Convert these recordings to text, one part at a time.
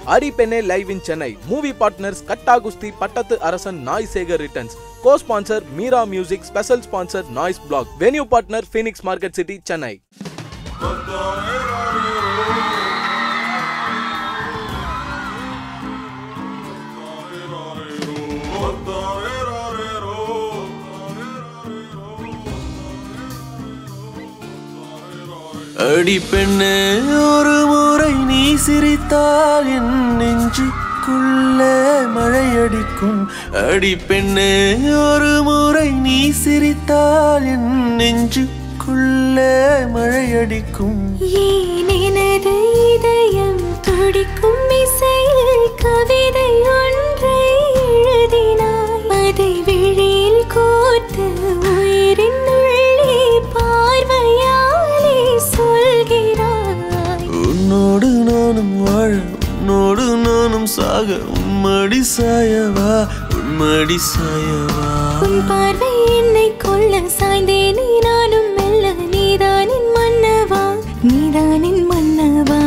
அரிபெனே live in Chennai movie partners Gatta Kusthi Pattathu Arasan Naai Sekar returns co sponsor Meera music special sponsor Noise black venue partner Phoenix market city Chennai அடி பெண்ணே ஒரு முறை நீ சிரித்தால் என் நெஞ்சுக்குள்ளே மழையடிக்கும் அடி பெண்ணே ஒரு முறை நீ சிரித்தால் என் நெஞ்சுக்குள்ளே மழையடிக்கும் ஏன் எனது இதயம் துடிக்கும் இசையில் கவிதை ஒன்றை எழுதினாய் அதை விழியில் கோர்த்து உயிரின் உள்ளே பார்வையாலே சொல்கிறாய் உன்னோடு நானும் வாழ உன்னோடு நானும் சாக உன்மடி சாயவா உன்மடி சாயவா உன் பார்வை என்னை கொள்ள சாய்ந்தேனே நானும் மெல்ல நீதானின் மன்னவா நீதானின் மன்னவா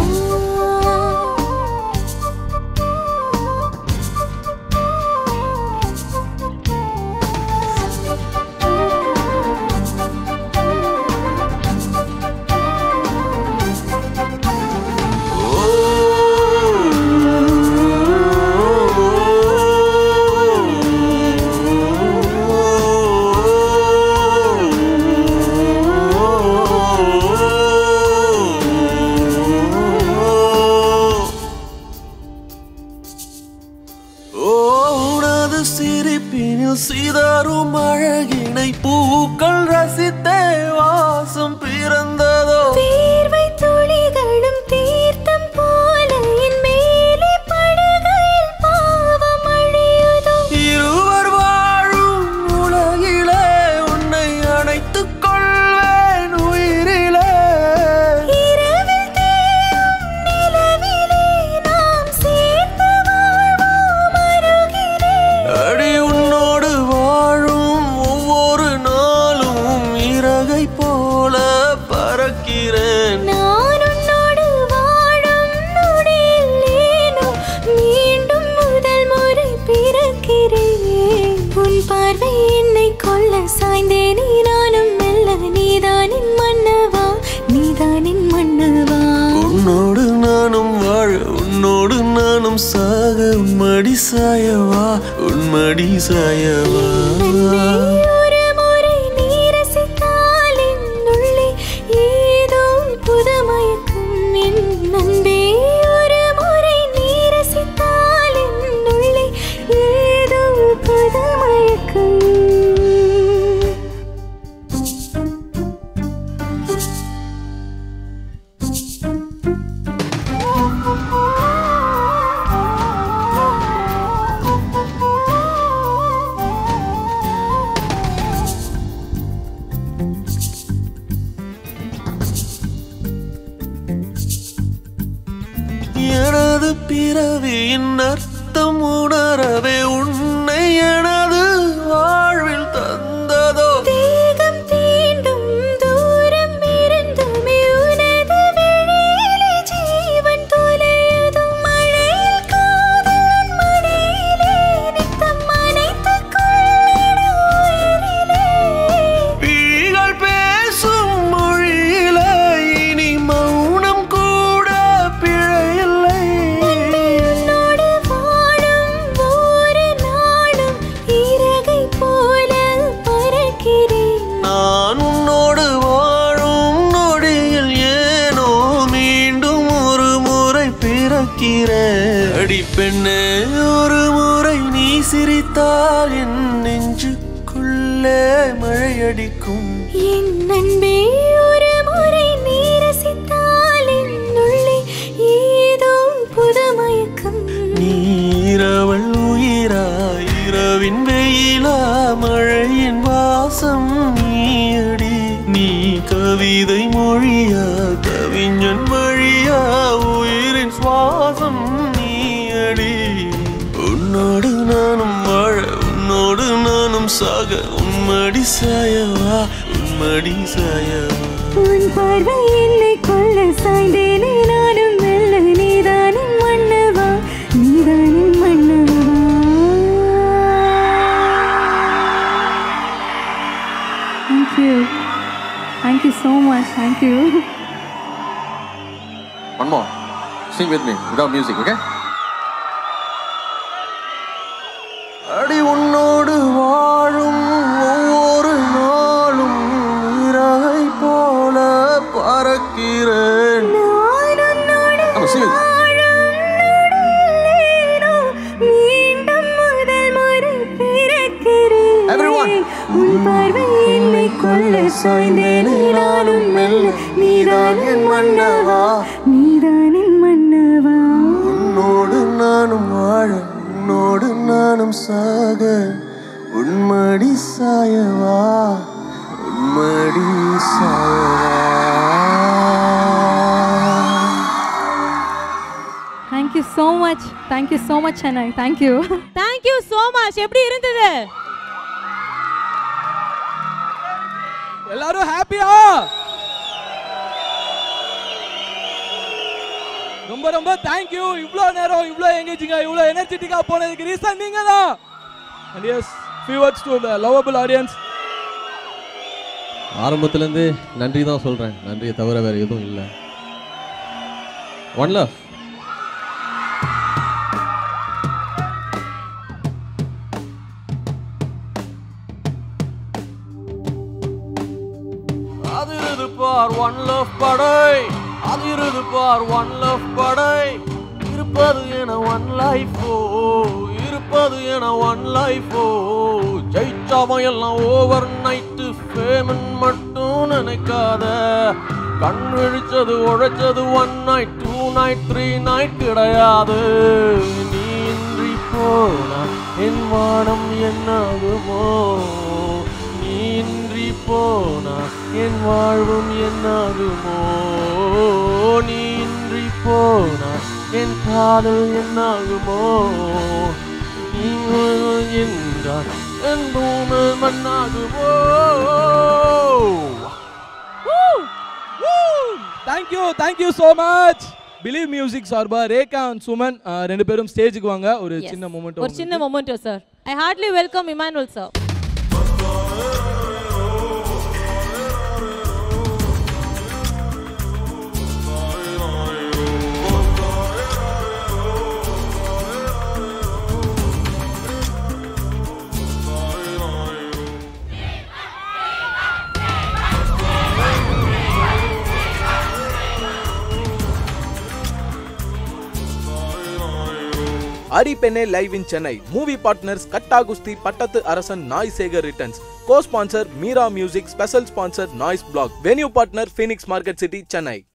ஓ உனது சிரிப்பினில் சிதறும் அழகினை பூக்கள் ரசித்தே வாசம் பிறந்ததோ வேர்வை துளிகளும் தீர்த்தம் போல என் மேலே படுகையில் பாவம் அழியுதோ இருவர் வாழும் உலகிலே உன்னை அணைத்துக் கொள்வேன் உயிரிலே இரவில் தேயும் நிலவிலே நாம் சேர்ந்து வாழ்வோம் அருகிலே அடி உன்னோடு வாழும் ஒவ்வொரு நாளும் இறகை போல பறக்கிறேன் நான் உன்னோடு வாழும் நொடியில் ஏனோ மீண்டும் முதல் முறை பிறக்கிறேன் உன் பார்வை என்னை கொள்ள சாய்ந்தேனே நானும் மெல்ல நீதானின் மன்னவா நீதானின் மன்னவா உன்னோடு நானும் வாழ உன்னோடு நானும் சாக உன்மடி சாயவா உன்மடி சாயவா அன்பே, ஒரு முறை நீ ரசித்தால் என் உள்ளே ஏதோ புது மயக்கம் என் அன்பே ஒரு முறை நீ ரசித்தால் என் உள்ளே ஏதோ புது மயக்கம் எனது பிறவியின் அர்த்தம் உணரவே உன்னை எனது வாழ்வில் தந்ததோ தேகம் தீண்டும் தூரம் இருந்துமே உனது விழியிலே ஜீவன் தொலையுதோ மழையில் காதல் மடியிலே நித்தம் அணைத்துக் கொள்ளிட உயிரிலே விழிகள் பேசும் மொழியிலே இனி மௌனம் கூட பிழையில்லை உன்னோடு வாழும் ஒவ்வொரு நாளும் இறகை போல பறக்கிறேன் நான் உன்னோடு வாழும் நொடியில் ஏனோ மீண்டும் ஒரு முறை பிறக்கிறேன் அடி பெண்ணே ஒரு முறை நீ சிரித்தால் என் நெஞ்சுக்குள்ளே மழையடிக்கும் என் அன்பே ஒரு முறை நீ ரசித்தால் என் உள்ளே ஏதோ புது மயக்கம் நீரவள் உயிரா இரவின் வெயிலா மழையின் வாசம் நீயடி நீ கவிதை மொழியா கவிஞன் வழியா உயிரின் சுவாசம் நீயடி உன்னோடு நானும் வாழ உன்னோடு நானும் சாக உன்மடி சாயவா உன்மடி சாயவா உன் பார்வை என்னை கொள்ள சாய்ந்தேனே நானும் மெல்ல நீதானின் மன்னவா நீதான் என் மன்னவா Thank you. Thank you so much. Thank you. One more. Sing with me without music, okay? அடி உன்னோடு வாழும் ஒவ்வொரு நாளும் இறகை போல பறக்கிறேன் நான் உன்னோடு Come on, sing it. வாழும் நொடியிலேனோ மீண்டும் முதல் முறை பிறக்கிறேன். Everyone. உன் பார்வை என்னை கொள்ள சாய்ந்தேனே நானும் மெல்ல. நீதான் என் மன்னவா நீதான் என் மன்னவா உன்னோடு நானும் வாழ உன்னோடு நானும் சாக உன்மடி சாயவா உன்மடி சாயவா thank you so much thank you so much Chennai thank you thank you so much எப்படி இருந்தது எல்லாரும் ஹாப்பியா ரொம்ப ரொம்ப தேங்க்யூ இவ்வளோ நேரம் இவ்வளோ எங்கேஜிங்கா இவ்வளோ எனர்ஜெட்டிக்கா போனதுக்கு ரீசன் நீங்க தான் and as few words to the lovable audience ஆரம்பத்துலேருந்தே நன்றி தான் சொல்கிறேன் நன்றியை தவிர வேறு எதுவும் இல்லை ஒன் லவ் அதிருது பார் ஒன் லவ் படை அதிருது பார் ஒன் லவ் படை இருப்பது என ஒன் லைஃபோ இருப்பது என ஒன் லைஃபோ ஜெயிச்சாம எல்லாம் ஓவர் நைட்டு ஃபேமன் மட்டும் நினைக்காத கண் விழிச்சது உழைச்சது one night two night three night கிடையாது நீ இன்றி போனா என் வானம் என்னாகுமோ நீ இன்றி போனா என் வாழ்வும் என்னாகுமோ நீ இன்றி போனா என் காதல் என்னாகுமோ நீ என்றால் என் பூமி மண்ணாகுமோ thank you thank you so much believe music சார்பா ரேகா அண்ட் சுமன் அஹ், ரெண்டு பேரும் ஸ்டேஜுக்கு வாங்க ஒரு Yes. சின்ன மூமெண்ட் ஒரு சின்ன memento sir I heartly welcome Emmanuel sir அரிபெண்ணே live in Chennai movie partners Gatta Kusthi Pattathu Arasan Naai Sekar returns co sponsor Meera music special sponsor Noise black venue partner Phoenix market city Chennai